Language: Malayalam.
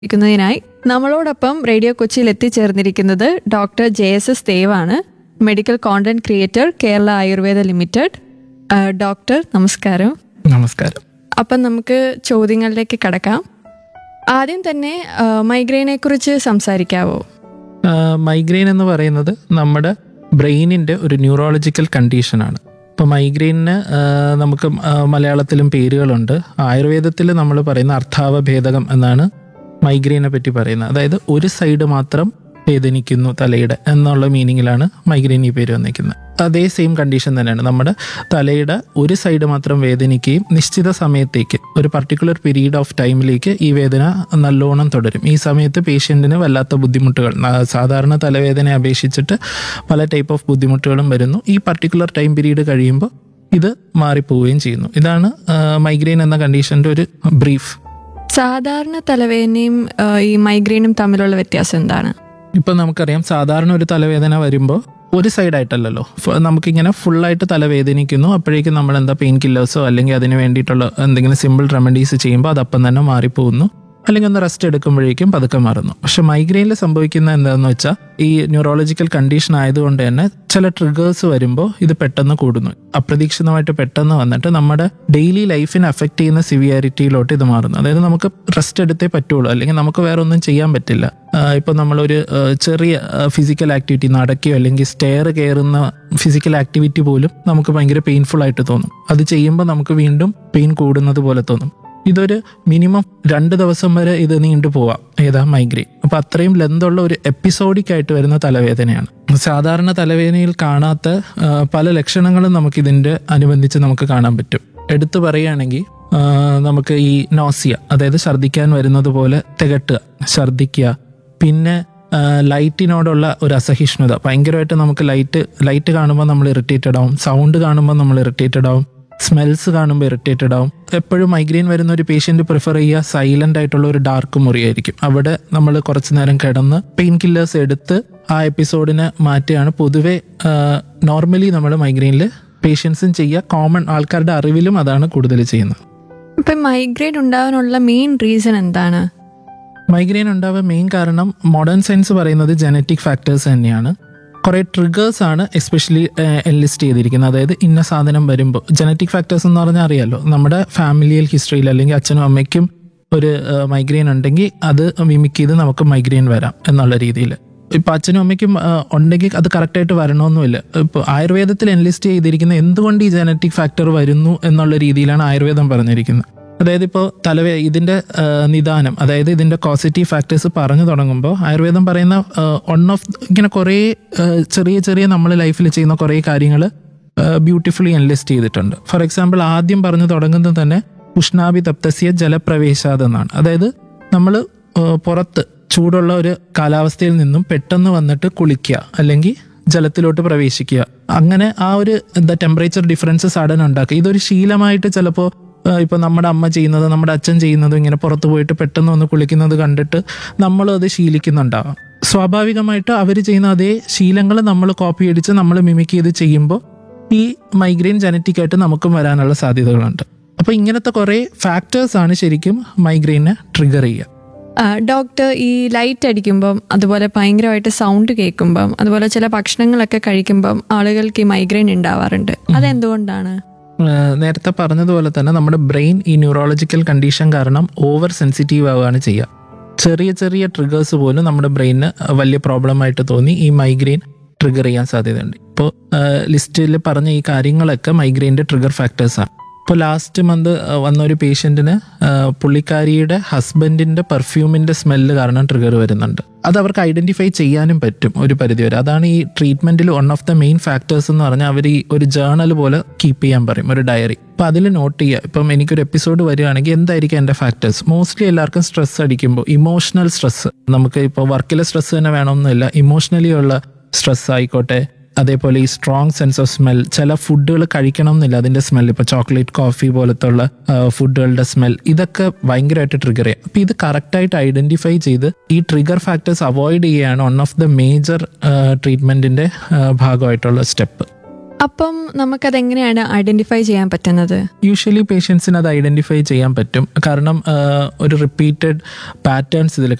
ിക്കുന്നതിനായി നമ്മളോടൊപ്പം റേഡിയോ കൊച്ചിയിൽ എത്തിച്ചേർന്നിരിക്കുന്നത് ഡോക്ടർ ജെ എസ് എസ് ദേവാണ് medical content creator Kerala Ayurveda limited ആ, ഡോക്ടർ നമസ്കാരം നമസ്കാരം അപ്പം നമുക്ക് ചോദ്യങ്ങളിലേക്ക് കടക്കാം ആദ്യം തന്നെ ആ, മൈഗ്രെയിനെ കുറിച്ച് സംസാരിക്കാവോ മൈഗ്രെയിൻ എന്ന് പറയുന്നത് നമ്മുടെ ബ്രെയിനിൻ്റെ ഒരു ന്യൂറോളജിക്കൽ കണ്ടീഷനാണ് ഇപ്പോൾ മൈഗ്രെയിനിന് നമുക്ക് ആ, മലയാളത്തിലും പേരുകളുണ്ട് ആയുർവേദത്തിൽ നമ്മൾ പറയുന്ന അർത്ഥാവഭേദകം എന്നാണ് മൈഗ്രെയിനെ പറ്റി പറയുന്നത് അതായത് ഒരു സൈഡ് മാത്രം വേദനിക്കുന്നു തലയുടെ എന്നുള്ള മീനിങ്ങിലാണ് മൈഗ്രെയിൻ ഈ പേര് വന്നിരിക്കുന്നത് അതേ സെയിം കണ്ടീഷൻ തന്നെയാണ് നമ്മുടെ തലയുടെ ഒരു സൈഡ് മാത്രം വേദനിക്കുകയും നിശ്ചിത സമയത്തേക്ക് ഒരു പർട്ടിക്കുലർ പീരീഡ് ഓഫ് ടൈമിലേക്ക് ഈ വേദന നല്ലോണം തുടരും ഈ സമയത്ത് പേഷ്യൻറ്റിന് വല്ലാത്ത ബുദ്ധിമുട്ടുകൾ ആ, സാധാരണ തലവേദനയെ അപേക്ഷിച്ചിട്ട് പല ടൈപ്പ് ഓഫ് ബുദ്ധിമുട്ടുകളും വരുന്നു ഈ പർട്ടിക്കുലർ ടൈം പീരീഡ് കഴിയുമ്പോൾ ഇത് മാറിപ്പോവുകയും ചെയ്യുന്നു ഇതാണ് മൈഗ്രെയിൻ എന്ന കണ്ടീഷൻ്റെ ഒരു ബ്രീഫ് സാധാരണ തലവേദനയും ആ, ഈ മൈഗ്രെയിനും തമ്മിലുള്ള വ്യത്യാസം എന്താണ് ഇപ്പം നമുക്കറിയാം സാധാരണ ഒരു തലവേദന വരുമ്പോൾ ഒരു സൈഡായിട്ടല്ലല്ലോ ഫ- നമുക്കിങ്ങനെ ഫുള്ളായിട്ട് തലവേദനിക്കുന്നു അപ്പോഴേക്കും നമ്മൾ എന്താ പെയിൻ കില്ലേഴ്സോ അല്ലെങ്കിൽ അതിന് വേണ്ടിയിട്ടുള്ള എന്തെങ്കിലും സിമ്പിൾ റെമഡീസ് ചെയ്യുമ്പോൾ അതപ്പം തന്നെ മാറിപ്പോകുന്നു അല്ലെങ്കിൽ ഒന്ന് റെസ്റ്റ് എടുക്കുമ്പോഴേക്കും പതുക്കെ മാറുന്നു പക്ഷെ മൈഗ്രെയിനിൽ സംഭവിക്കുന്ന എന്താണെന്ന് വെച്ചാൽ ഈ ന്യൂറോളജിക്കൽ കണ്ടീഷൻ ആയതുകൊണ്ട് തന്നെ ചില ട്രിഗേഴ്സ് വരുമ്പോൾ ഇത് പെട്ടെന്ന് കൂടുന്നു അപ്രതീക്ഷിതമായിട്ട് പെട്ടെന്ന് വന്നിട്ട് നമ്മുടെ ഡെയിലി ലൈഫിനെ അഫക്റ്റ് ചെയ്യുന്ന സിവിയാരിറ്റിയിലോട്ട് ഇത് മാറുന്നു അതായത് നമുക്ക് റെസ്റ്റ് എടുത്തേ പറ്റുള്ളൂ അല്ലെങ്കിൽ നമുക്ക് വേറെ ഒന്നും ചെയ്യാൻ പറ്റില്ല ആഹ് ഇപ്പൊ നമ്മളൊരു ആഹ് ചെറിയ ഫിസിക്കൽ ആക്ടിവിറ്റി നടക്കുകയോ അല്ലെങ്കിൽ സ്റ്റെയർ കയറുന്ന ഫിസിക്കൽ ആക്ടിവിറ്റി പോലും നമുക്ക് ഭയങ്കര പെയിൻഫുൾ ആയിട്ട് തോന്നും അത് ചെയ്യുമ്പോൾ നമുക്ക് വീണ്ടും പെയിൻ കൂടുന്നത് പോലെ തോന്നും ഇതൊരു മിനിമം രണ്ട് ദിവസം വരെ ഇത് നീണ്ടു പോവാം ഏതാ മൈഗ്രെയിൻ അപ്പൊ അത്രയും ലെന്തുള്ള ഒരു എപ്പിസോഡിക് ആയിട്ട് വരുന്ന തലവേദനയാണ് സാധാരണ തലവേദനയിൽ കാണാത്ത ആ, പല ലക്ഷണങ്ങളും നമുക്ക് ഇതിന്റെ അനുബന്ധിച്ച് നമുക്ക് കാണാൻ പറ്റും എടുത്തു പറയുകയാണെങ്കിൽ ആ, നമുക്ക് ഈ നോസിയ അതായത് ഛർദ്ദിക്കാൻ വരുന്നത് പോലെ തികട്ടുക ഛർദ്ദിക്കുക പിന്നെ ആ, ലൈറ്റിനോടുള്ള ഒരു അസഹിഷ്ണുത ഭയങ്കരമായിട്ട് നമുക്ക് ലൈറ്റ് ലൈറ്റ് കാണുമ്പോൾ നമ്മൾ ഇറിറ്റേറ്റഡ് ആവും സൗണ്ട് കാണുമ്പോൾ നമ്മൾ ഇറിറ്റേറ്റഡ് ആവും സ്മെൽസ് കാണുമ്പോൾ ഇറിറ്റേറ്റഡ് ആവും എപ്പോഴും മൈഗ്രെയിൻ വരുന്ന ഒരു പേഷ്യന്റ് പ്രിഫർ ചെയ്യുക സൈലന്റ് ആയിട്ടുള്ള ഒരു ഡാർക്ക് മുറിയായിരിക്കും അവിടെ നമ്മൾ കുറച്ചു നേരം കിടന്ന് പെയിൻ കില്ലേഴ്സ് എടുത്ത് ആ എപ്പിസോഡിനെ മാറ്റുകയാണ് പൊതുവെ നോർമലി നമ്മൾ മൈഗ്രെയിനിൽ പേഷ്യൻസും ചെയ്യുക കോമൺ ആൾക്കാരുടെ അറിവിലും അതാണ് കൂടുതൽ ചെയ്യുന്നത് ഇപ്പം മൈഗ്രെയിൻ ഉണ്ടാവാനുള്ള മെയിൻ റീസൺ എന്താണ് മൈഗ്രെയിൻ ഉണ്ടാവാൻ മെയിൻ കാരണം മോഡേൺ സയൻസ് പറയുന്നത് ജനറ്റിക് ഫാക്ടേഴ്സ് തന്നെയാണ് കുറേ ട്രിഗേഴ്സ് ആണ് എസ്പെഷ്യലി എൻലിസ്റ്റ് ചെയ്തിരിക്കുന്നത് അതായത് ഇന്ന സാധനം വരുമ്പോൾ ജനറ്റിക് ഫാക്ടേഴ്സ് എന്ന് പറഞ്ഞാൽ അറിയാലോ നമ്മുടെ ഫാമിലിയൽ ഹിസ്റ്ററിയിൽ അല്ലെങ്കിൽ അച്ഛനും അമ്മയ്ക്കും ഒരു മൈഗ്രെയിൻ ഉണ്ടെങ്കിൽ അത് മിമിക് ചെയ്ത് നമുക്ക് മൈഗ്രെയിൻ വരാം എന്നുള്ള രീതിയിൽ ഇപ്പൊ അച്ഛനും അമ്മയ്ക്കും ആ, ഉണ്ടെങ്കിൽ അത് കറക്റ്റായിട്ട് വരണമെന്നുമില്ല ഇപ്പോൾ ആയുർവേദത്തിൽ എൻലിസ്റ്റ് ചെയ്തിരിക്കുന്ന എന്തുകൊണ്ട് ഈ ജനറ്റിക് ഫാക്ടർ വരുന്നു എന്നുള്ള രീതിയിലാണ് ആയുർവേദം പറഞ്ഞിരിക്കുന്നത് അതായത് ഇപ്പോൾ തലവേ ഇതിന്റെ ആ, നിദാനം അതായത് ഇതിന്റെ കോസിറ്റീവ് ഫാക്ടേഴ്സ് പറഞ്ഞു തുടങ്ങുമ്പോൾ ആയുർവേദം പറയുന്ന വൺ ഓഫ് ഇങ്ങനെ കുറേ ആ, ചെറിയ ചെറിയ നമ്മൾ ലൈഫിൽ ചെയ്യുന്ന കുറേ കാര്യങ്ങൾ ബ്യൂട്ടിഫുള്ളി എൻലിസ്റ്റ് ചെയ്തിട്ടുണ്ട് ഫോർ എക്സാമ്പിൾ ആദ്യം പറഞ്ഞു തുടങ്ങുന്നത് തന്നെ ഉഷ്ണാഭി തപ്തസ്യ ജലപ്രവേശാത് എന്നാണ് അതായത് നമ്മൾ പുറത്ത് ചൂടുള്ള ഒരു കാലാവസ്ഥയിൽ നിന്നും പെട്ടെന്ന് വന്നിട്ട് കുളിക്കുക അല്ലെങ്കിൽ ജലത്തിലോട്ട് പ്രവേശിക്കുക അങ്ങനെ ആ ഒരു എന്താ ടെമ്പറേച്ചർ ഡിഫറൻസ് സഡൻ ഉണ്ടാക്കുക ഇതൊരു ശീലമായിട്ട് ചിലപ്പോൾ ഇപ്പൊ നമ്മുടെ അമ്മ ചെയ്യുന്നത് നമ്മുടെ അച്ഛൻ ചെയ്യുന്നതും ഇങ്ങനെ പുറത്ത് പോയിട്ട് പെട്ടെന്ന് വന്ന് കുളിക്കുന്നത് കണ്ടിട്ട് നമ്മളും അത് ശീലിക്കുന്നുണ്ടാവാം സ്വാഭാവികമായിട്ട് അവർ ചെയ്യുന്ന അതേ ശീലങ്ങൾ നമ്മൾ കോപ്പി അടിച്ച് നമ്മൾ മിമിക് ചെയ്ത് ചെയ്യുമ്പോൾ ഈ മൈഗ്രെയിൻ ജനറ്റിക് ആയിട്ട് നമുക്കും വരാനുള്ള സാധ്യതകളുണ്ട് അപ്പൊ ഇങ്ങനത്തെ കുറെ ഫാക്ടേഴ്സ് ആണ് ശരിക്കും മൈഗ്രെയിനെ ട്രിഗർ ചെയ്യുക ആ, ഡോക്ടർ ഈ ലൈറ്റ് അടിക്കുമ്പം അതുപോലെ ഭയങ്കരമായിട്ട് സൗണ്ട് കേൾക്കുമ്പം അതുപോലെ ചില ഭക്ഷണങ്ങളൊക്കെ കഴിക്കുമ്പം ആളുകൾക്ക് ഈ മൈഗ്രെയിൻ ഉണ്ടാവാറുണ്ട് അതെന്തുകൊണ്ടാണ് ഏഹ് നേരത്തെ പറഞ്ഞതുപോലെ തന്നെ നമ്മുടെ ബ്രെയിൻ ഈ ന്യൂറോളജിക്കൽ കണ്ടീഷൻ കാരണം ഓവർ സെൻസിറ്റീവ് ആവുകയാണ് ചെയ്യുക ചെറിയ ചെറിയ ട്രിഗേഴ്സ് പോലും നമ്മുടെ ബ്രെയിനിന് വലിയ പ്രോബ്ലം ആയിട്ട് തോന്നി ഈ മൈഗ്രെയിൻ ട്രിഗർ ചെയ്യാൻ സാധ്യതയുണ്ട് ഇപ്പോൾ ലിസ്റ്റിൽ പറഞ്ഞ ഈ കാര്യങ്ങളൊക്കെ മൈഗ്രെയിൻ്റെ ട്രിഗർ ഫാക്ടേഴ്സാണ് ഇപ്പോൾ ലാസ്റ്റ് മന്ത് വന്ന ഒരു പേഷ്യൻറ്റിന് പുള്ളിക്കാരിയുടെ ഹസ്ബൻഡിൻ്റെ പെർഫ്യൂമിൻ്റെ സ്മെല്ല് കാരണം ട്രിഗർ വരുന്നുണ്ട് അത് അവർക്ക് ഐഡന്റിഫൈ ചെയ്യാനും പറ്റും ഒരു പരിധിവരെ അതാണ് ഈ ട്രീറ്റ്മെന്റിൽ one of the main factors എന്ന് പറഞ്ഞാൽ അവർ ഈ ഒരു ജേർണൽ പോലെ കീപ്പ് ചെയ്യാൻ പറയും ഒരു ഡയറി അപ്പൊ അതിൽ നോട്ട് ചെയ്യുക ഇപ്പം എനിക്കൊരു എപ്പിസോഡ് വരികയാണെങ്കിൽ എന്തായിരിക്കും എൻ്റെ ഫാക്ടേഴ്സ് മോസ്റ്റ്ലി എല്ലാവർക്കും സ്ട്രെസ് അടിക്കുമ്പോൾ ഇമോഷണൽ സ്ട്രെസ് നമുക്ക് ഇപ്പോൾ വർക്കിലെ സ്ട്രെസ് തന്നെ വേണമെന്നില്ല ഇമോഷണലി ഉള്ള സ്ട്രെസ് ആയിക്കോട്ടെ അതേപോലെ ഈ സ്ട്രോങ് സെൻസ് ഓഫ് സ്മെൽ ചില ഫുഡുകൾ കഴിക്കണം എന്നില്ല അതിന്റെ സ്മെൽ ഇപ്പൊ ചോക്ലേറ്റ് കോഫി പോലത്തെ ഉള്ള ഫുഡുകളുടെ സ്മെൽ ഇതൊക്കെ ഭയങ്കരമായിട്ട് ട്രിഗർ ചെയ്യും അപ്പൊ ഇത് കറക്റ്റായിട്ട് ഐഡന്റിഫൈ ചെയ്ത് ഈ ട്രിഗർ ഫാക്ടേഴ്സ് അവോയ്ഡ് ചെയ്യുകയാണ് വൺ ഓഫ് ദ മേജർ ട്രീറ്റ്മെന്റിന്റെ ഭാഗമായിട്ടുള്ള സ്റ്റെപ്പ് അപ്പം നമുക്കതെങ്ങനെയാണ് ഐഡന്റിഫൈ ചെയ്യാൻ പറ്റുന്നത് യൂഷ്വലി പേഷ്യൻസിന് അത് ഐഡന്റിഫൈ ചെയ്യാൻ പറ്റും കാരണം ആ, ഒരു റിപ്പീറ്റഡ് പാറ്റേൺസ് ഇതിൽ